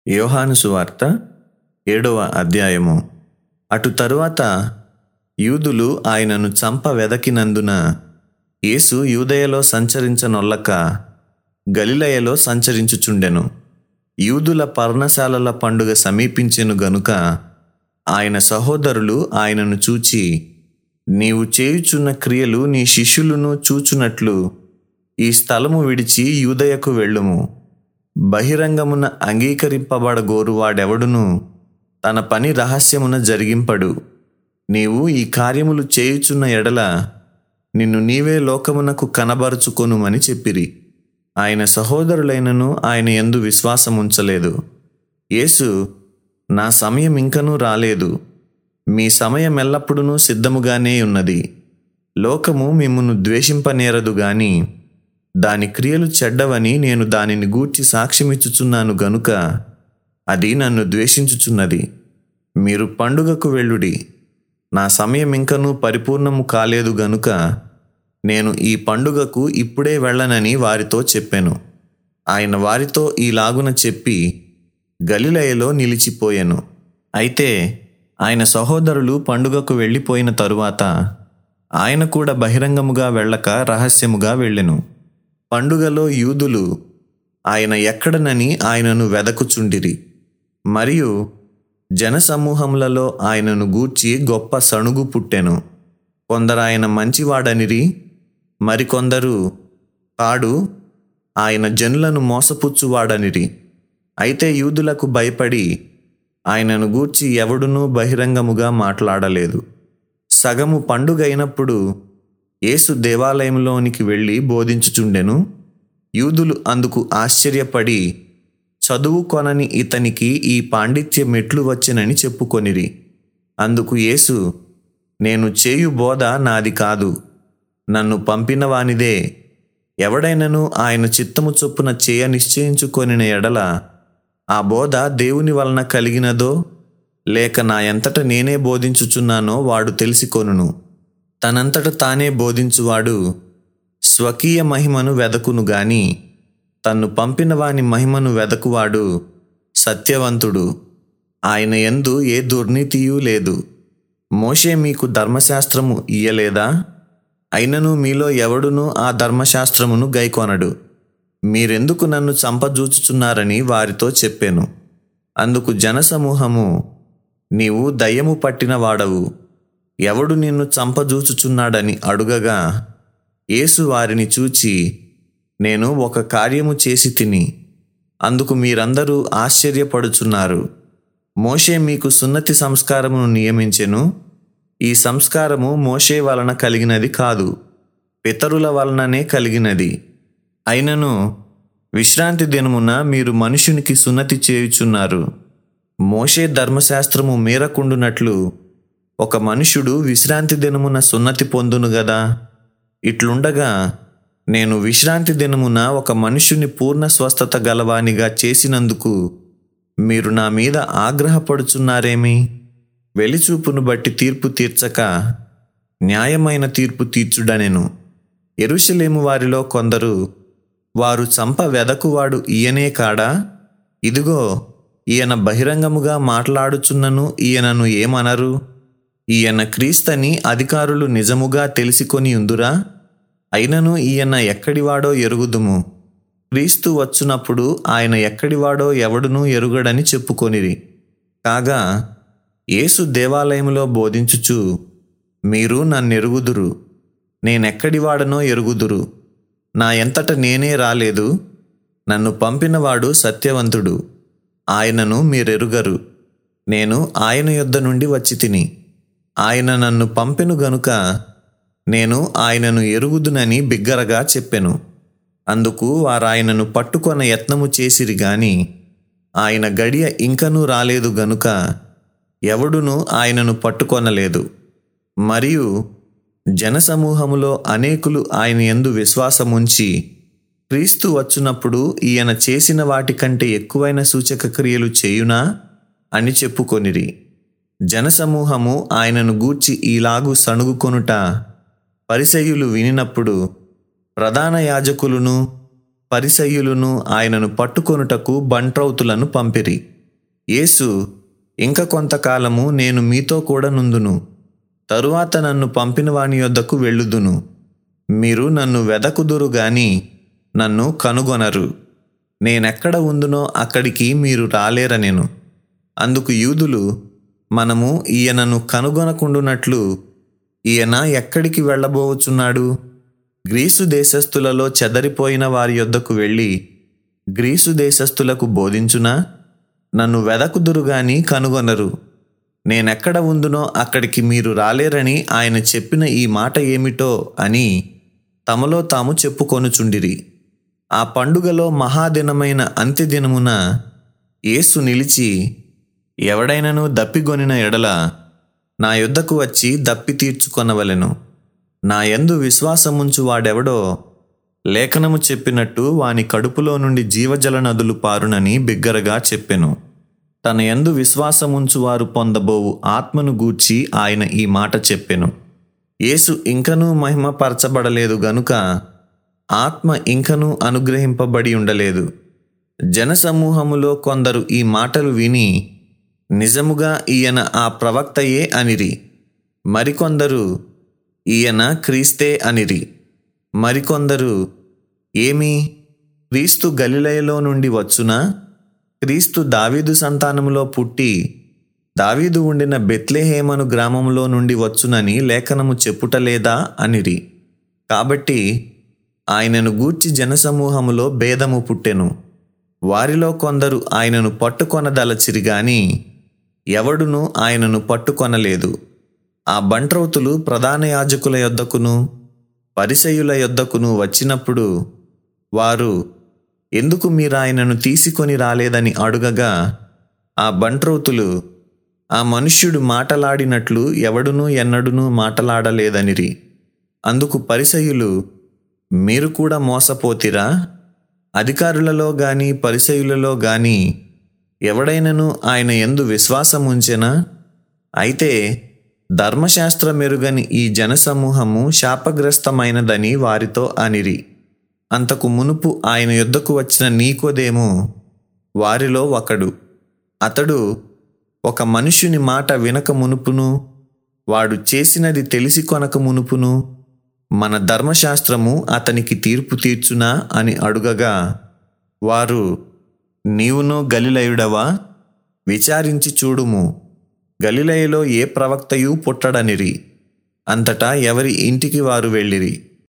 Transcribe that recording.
యోహాను సువార్త ఏడవ అధ్యాయము అటు తరువాత యూదులు ఆయనను చంప వెదకినందున యేసు యూదయలో సంచరించనొల్లక గలిలయలో సంచరించుచుండెను యూదుల పర్ణశాలల పండుగ సమీపించెను గనుక ఆయన సహోదరులు ఆయనను చూచి నీవు చేయుచున్న క్రియలు నీ శిష్యులను చూచునట్లు ఈ స్థలము విడిచి యూదయకు వెళ్ళుము బహిరంగమున అంగీకరింపబడగోరు వాడెవడును తన పని రహస్యమున జరిగింపడు నీవు ఈ కార్యములు చేయుచున్న ఎడల నిన్ను నీవే లోకమునకు కనబరుచుకొనుమని చెప్పిరి ఆయన సహోదరులైనను ఆయన యందు విశ్వాసముంచలేదు యేసు నా సమయం ఇంకనూ రాలేదు మీ సమయం ఎల్లప్పుడూ సిద్ధముగానే ఉన్నది లోకము మిమ్మును ద్వేషింపనేరదు గాని దాని క్రియలు చెడ్డవని నేను దానిని గూర్చి సాక్ష్యమిచ్చుచున్నాను గనుక అది నన్ను ద్వేషించుచున్నది మీరు పండుగకు వెళ్ళుడి నా సమయం ఇంకనూ పరిపూర్ణము కాలేదు గనుక నేను ఈ పండుగకు ఇప్పుడే వెళ్ళనని వారితో చెప్పాను ఆయన వారితో ఈలాగున చెప్పి గలిలయలో నిలిచిపోయాను అయితే ఆయన సహోదరులు పండుగకు వెళ్ళిపోయిన తరువాత ఆయన కూడా బహిరంగముగా వెళ్ళక రహస్యముగా వెళ్ళెను పండుగలో యూదులు ఆయన ఎక్కడనని ఆయనను వెదకుచుండిరి మరియు జనసమూహములలో ఆయనను గూర్చి గొప్ప సణుగు పుట్టెను కొందరు ఆయన మంచివాడనిరి మరికొందరు కాడు ఆయన జనులను మోసపుచ్చువాడనిరి అయితే యూదులకు భయపడి ఆయనను గూర్చి ఎవడునూ బహిరంగముగా మాట్లాడలేదు సగము పండుగ అయినప్పుడు యేసు దేవాలయంలోనికి వెళ్ళి బోధించుచుండెను యూదులు అందుకు ఆశ్చర్యపడి చదువు కొనని ఇతనికి ఈ పాండిత్య మెట్లు వచ్చెనని చెప్పుకొనిరి అందుకు యేసు నేను చేయు బోధ నాది కాదు నన్ను పంపిన వానిదే ఎవడైనను ఆయన చిత్తము చొప్పున చేయ నిశ్చయించుకొనిన ఎడల ఆ బోధ దేవుని వలన కలిగినదో లేక నా ఎంతట నేనే బోధించుచున్నానో వాడు తెలిసికొనును తనంతట తానే బోధించువాడు స్వకీయ మహిమను వెదకును గాని తన్ను పంపిన వాని మహిమను వెదకువాడు సత్యవంతుడు ఆయన యందు ఏ దుర్నీతియూ లేదు మోషే మీకు ధర్మశాస్త్రము ఇయ్యలేదా అయినను మీలో ఎవడునూ ఆ ధర్మశాస్త్రమును గైకొనడు మీరెందుకు నన్ను చంపజూచుచున్నారని వారితో చెప్పాను అందుకు జనసమూహము నీవు దయ్యము పట్టిన వాడవు ఎవడు నిన్ను చంపజూచుచున్నాడని అడుగగా యేసు వారిని చూచి నేను ఒక కార్యము చేసి తిని అందుకు మీరందరూ ఆశ్చర్యపడుచున్నారు మోషే మీకు సున్నతి సంస్కారమును నియమించెను ఈ సంస్కారము మోషే వలన కలిగినది కాదు పితరుల వలననే కలిగినది అయినను విశ్రాంతి దినమున మీరు మనుషునికి సున్నతి చేయుచున్నారు మోషే ధర్మశాస్త్రము మీరకుండునట్లు ఒక మనుషుడు విశ్రాంతి దినమున సున్నతి పొందును గదా ఇట్లుండగా నేను విశ్రాంతి దినమున ఒక మనుషుని పూర్ణ స్వస్థత గలవానిగా చేసినందుకు మీరు నా మీద ఆగ్రహపడుచున్నారేమి వెలిచూపును బట్టి తీర్పు తీర్చక న్యాయమైన తీర్పు తీర్చుడనెను ఎరుషలేము వారిలో కొందరు వారు చంప వెదకువాడు ఈయనే కాడా ఇదిగో ఈయన బహిరంగముగా మాట్లాడుచున్నను ఈయనను ఏమనరు ఈయన క్రీస్తని అధికారులు నిజముగా తెలిసికొని ఉందురా అయినను ఈయన ఎక్కడివాడో ఎరుగుదుము క్రీస్తు వచ్చునప్పుడు ఆయన ఎక్కడివాడో ఎవడునూ ఎరుగడని చెప్పుకొనిరి కాగా యేసు దేవాలయంలో బోధించుచు మీరు నన్నెరుగుదురు నేనెక్కడివాడనో ఎరుగుదురు నా ఎంతట నేనే రాలేదు నన్ను పంపినవాడు సత్యవంతుడు ఆయనను మీరెరుగరు నేను ఆయన యొద్ద నుండి వచ్చి తిని ఆయన నన్ను పంపెను గనుక నేను ఆయనను ఎరుగుదునని బిగ్గరగా చెప్పెను అందుకు వారాయనను పట్టుకొన యత్నము చేసిరి గాని ఆయన గడియ ఇంకనూ రాలేదు గనుక ఎవడును ఆయనను పట్టుకొనలేదు మరియు జనసమూహములో అనేకులు ఆయన యందు విశ్వాసముంచి క్రీస్తు వచ్చునప్పుడు ఈయన చేసిన వాటికంటే ఎక్కువైన సూచక క్రియలు చేయునా అని చెప్పుకొనిరి జనసమూహము ఆయనను గూర్చి ఈలాగు సణుగుకొనుట పరిసయ్యులు వినినప్పుడు ప్రధాన యాజకులను పరిసయ్యులను ఆయనను పట్టుకొనుటకు బంట్రౌతులను పంపిరి యేసు ఇంక కొంతకాలము నేను మీతో కూడా నుందును తరువాత నన్ను పంపిన వాని యొద్దకు వెళ్ళుదును మీరు నన్ను వెదకుదురు గాని నన్ను కనుగొనరు నేనెక్కడ ఉందునో అక్కడికి మీరు రాలేరనెను అందుకు యూదులు మనము ఈయనను కనుగొనకుండునట్లు ఈయన ఎక్కడికి వెళ్ళబోవచున్నాడు గ్రీసు దేశస్థులలో చెదరిపోయిన వారి యొద్దకు వెళ్ళి గ్రీసు దేశస్థులకు బోధించునా నన్ను వెదకుదురు గాని కనుగొనరు నేనెక్కడ ఉందునో అక్కడికి మీరు రాలేరని ఆయన చెప్పిన ఈ మాట ఏమిటో అని తమలో తాము చెప్పుకొనుచుండిరి ఆ పండుగలో మహాదినమైన అంత్యదినమున యేసు నిలిచి ఎవడైనను దప్పిగొనిన ఎడల నా యొద్దకు వచ్చి దప్పి తీర్చుకొనవలెను నా యందు విశ్వాసముంచు వాడెవడో లేఖనము చెప్పినట్టు వాని కడుపులో నుండి జీవజల నదులు పారునని బిగ్గరగా చెప్పెను తన యందు విశ్వాసముంచు వారు పొందబోవు ఆత్మను గూర్చి ఆయన ఈ మాట చెప్పెను యేసు ఇంకనూ మహిమపరచబడలేదు గనుక ఆత్మ ఇంకనూ అనుగ్రహింపబడి ఉండలేదు జనసమూహములో కొందరు ఈ మాటలు విని నిజముగా ఈయన ఆ ప్రవక్తయే అనిరి మరికొందరు ఈయన క్రీస్తే అనిరి మరికొందరు ఏమి క్రీస్తు గలిలయలో నుండి వచ్చునా క్రీస్తు దావీదు సంతానములో పుట్టి దావీదు ఉండిన బెత్లెహేమను గ్రామంలో నుండి వచ్చునని లేఖనము చెప్పుటలేదా అనిరి కాబట్టి ఆయనను గూర్చి జనసమూహములో భేదము పుట్టెను వారిలో కొందరు ఆయనను పట్టుకొనదలచిరి గాని ఎవడును ఆయనను పట్టుకొనలేదు ఆ బంట్రౌతులు ప్రధాన యాజకుల యొద్దకును పరిసయుల యొద్దకును వచ్చినప్పుడు వారు ఎందుకు మీరాయనను తీసుకొని రాలేదని అడుగగా ఆ బంట్రౌతులు ఆ మనుష్యుడు మాటలాడినట్లు ఎవడునూ ఎన్నడునూ మాటలాడలేదనిరి అందుకు పరిసయులు మీరు కూడా మోసపోతిరా అధికారులలో గాని పరిసయులలో గాని ఎవడైనను ఆయన ఎందు విశ్వాసముంచెనా అయితే ధర్మశాస్త్ర మెరుగని ఈ జనసమూహము శాపగ్రస్తమైనదని వారితో అనిరి అంతకు మునుపు ఆయన యుద్ధకు వచ్చిన నీకోదేమో వారిలో ఒకడు అతడు ఒక మనుష్యుని మాట వినక మునుపును వాడు చేసినది తెలిసి కొనక మునుపును మన ధర్మశాస్త్రము అతనికి తీర్పు తీర్చునా అని అడుగగా వారు నీవును గలిలయుడవా విచారించి చూడుము గలిలయలో ఏ ప్రవక్తయు పుట్టడనిరి అంతటా ఎవరి ఇంటికి వారు వెళ్ళిరి